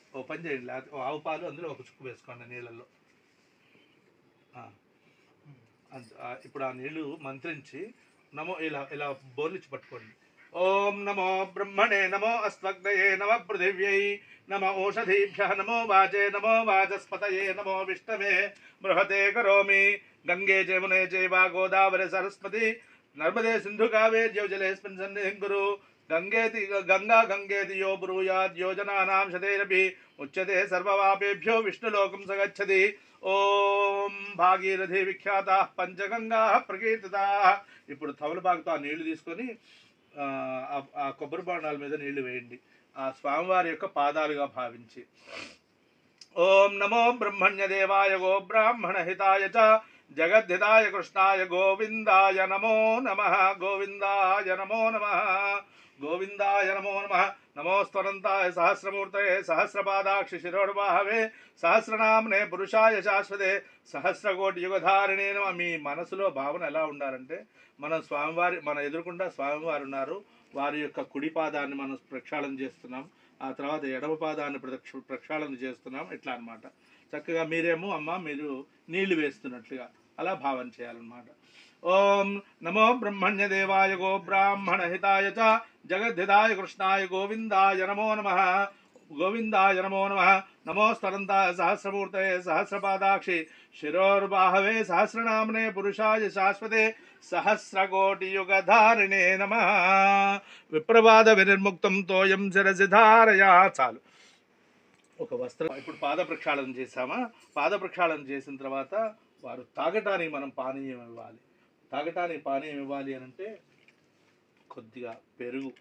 ఓ పని చేయండి లేకపోతే ఓ ఆవు పాలు అందులో ఒక చుక్కు వేసుకోండి నీళ్ళల్లో ఆ. అంత- ఆ, ఇప్పుడు ఆ నీళ్లు మంత్రించి నమో ఇలా ఇలా బోర్లిచ్చి పట్టుకోండి ఓం నమో బ్రహ్మణే నమో అస్వగ్నయే నమ పృథివ్యై నమ ఓషధీభ్య నమో వాచే నమో వాచస్పతయే నమో విష్ణవే బృహతే కరోమి గంగే జమునే చైవ గోదావరి సరస్వతి నర్మదే సింధు కావేర్యౌ జలేస్మిన్ సన్నిధిం కురు గంగేతి గంగా గంగేతి యో బ్రూయాద్ యోజనానాం శతైరపి ఉచ్యతే సర్వవాపేభ్యో విష్ణులోకం సగచ్చతి ఓం భాగీరథి విఖ్యాత పంచగంగా ప్రకీర్తిత ఇప్పుడు తమలపాకుతో ఆ నీళ్లు తీసుకొని ఆ, ఆ- ఆ కొబ్బరి బాణాల మీద నీళ్లు వేయండి ఆ స్వామివారి యొక్క పాదాలుగా భావించి ఓం నమో బ్రహ్మణ్య దేవాయ గో బ్రాహ్మణ హితాయ చ జగద్ధితాయ కృష్ణాయ గోవిందాయ నమో నమ గోవిందాయ నమో నమ గోవిందాయ నమో నమ నమోస్వరంతాయ సహస్రమూర్తయే సహస్రపాదాక్షి శిరోర్వాహవే సహస్రనామనే పురుషాయ శాశ్వతే సహస్రకోటి యుగధారిణే నమ మీ మనసులో భావన ఎలా ఉండాలంటే మనం స్వామివారి మన ఎదురుకుండా స్వామివారు ఉన్నారు వారి యొక్క కుడి పాదాన్ని మనం ప్రక్షాళన చేస్తున్నాం ఆ తర్వాత ఎడమ పాదాన్ని ప్రదక్ష ప్రక్షాళన చేస్తున్నాం ఇట్లా అన్నమాట చక్కగా మీరేమో అమ్మ మీరు నీళ్లు వేస్తున్నట్లుగా అలా భావన చేయాలన్నమాట ఓం నమో బ్రహ్మణ్య దేవాయ గో బ్రాహ్మణ హితాయ చ జగద్ధితాయ కృష్ణాయ గోవిందాయ నమో నమ గోవిందాయ నమో నమ నమోస్తరంతాయ సహస్రమూర్తయే సహస్రపాదాక్షి శిరోర్బాహవే సహస్రనామనే పురుషాయ శాశ్వతే సహస్రకోటియుగధారిణే నమ విప్రవాద వినిర్ముక్తం తోయం శిరసి ధారయా చాలు ఒక వస్త్రం ఇప్పుడు పాద ప్రక్షాళన చేసామా పాద ప్రక్షాళన చేసిన తర్వాత వారు తాగటానికి మనం పానీయం ఇవ్వాలి తాగటానికి పానీయం ఇవ్వాలి అని అంటే కొద్దిగా పెరుగు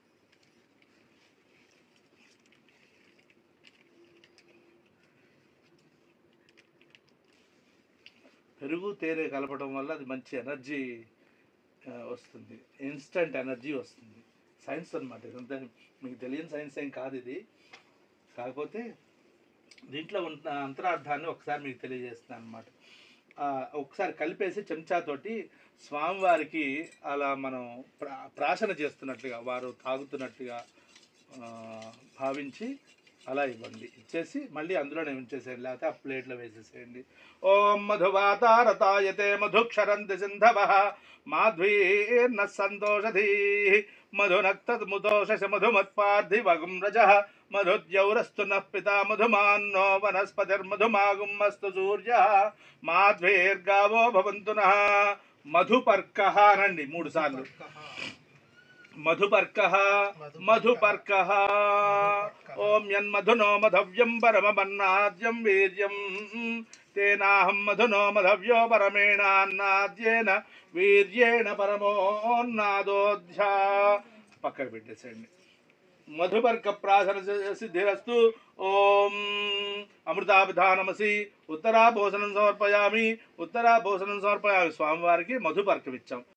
పెరుగు తేనె కలపడం వల్ల అది మంచి ఎనర్జీ ఆ, వస్తుంది ఇన్స్టంట్ ఎనర్జీ వస్తుంది సైన్స్ అనమాట ఇదంతా మీకు తెలియని సైన్స్ ఏం కాదు ఇది కాకపోతే దీంట్లో ఉన్న అంతరార్థాన్ని ఒకసారి మీకు తెలియజేస్తున్నాను అనమాట ఒకసారి కలిపేసి చెంచాతోటి స్వామివారికి అలా మనం ప్రా ప్రాశన చేస్తున్నట్లుగా వారు తాగుతున్నట్టుగా ఆ, భావించి అలా ఇవ్వండి ఇచ్చేసి మళ్ళీ అందులోనే ఉంచేసేయండి లేకపోతే ఆ ప్లేట్లో వేసేసేయండి ఓం మధువాతారతాయతే మధుక్షరంతి సింధవ మాధ్వీర్న సంతోషధీ మధునక్తముదోష మధుమత్పార్థివగం రజ మధుద్యౌరస్తు నః పితా మధుమాన్నో వనస్పతిర్మధుమాగుమస్తు సూర్య మాధ్వేర్గావో భవంతు నః మధుపర్క అనండి మూడు సార్లు మధుపర్క మధుపర్క ఓం యన్మధునో మధవ్యం పరమమన్నాద్యం వీర్యం తేనాహం మధునో మధవ్యో పరమేణాన్నాద్యేన వీర్యేణ పరమోన్నాదోధ్యా పక్కకు పెట్టేసేయండి మధుపర్క ప్రాసన సిద్ధిరస్తు ఓం అమృతాభిధానమసి ఉత్తరాభోసనం సమర్పయామి ఉత్తరాభోసనం సమర్పయామి స్వామివారికి మధుపర్కం ఇచ్చాం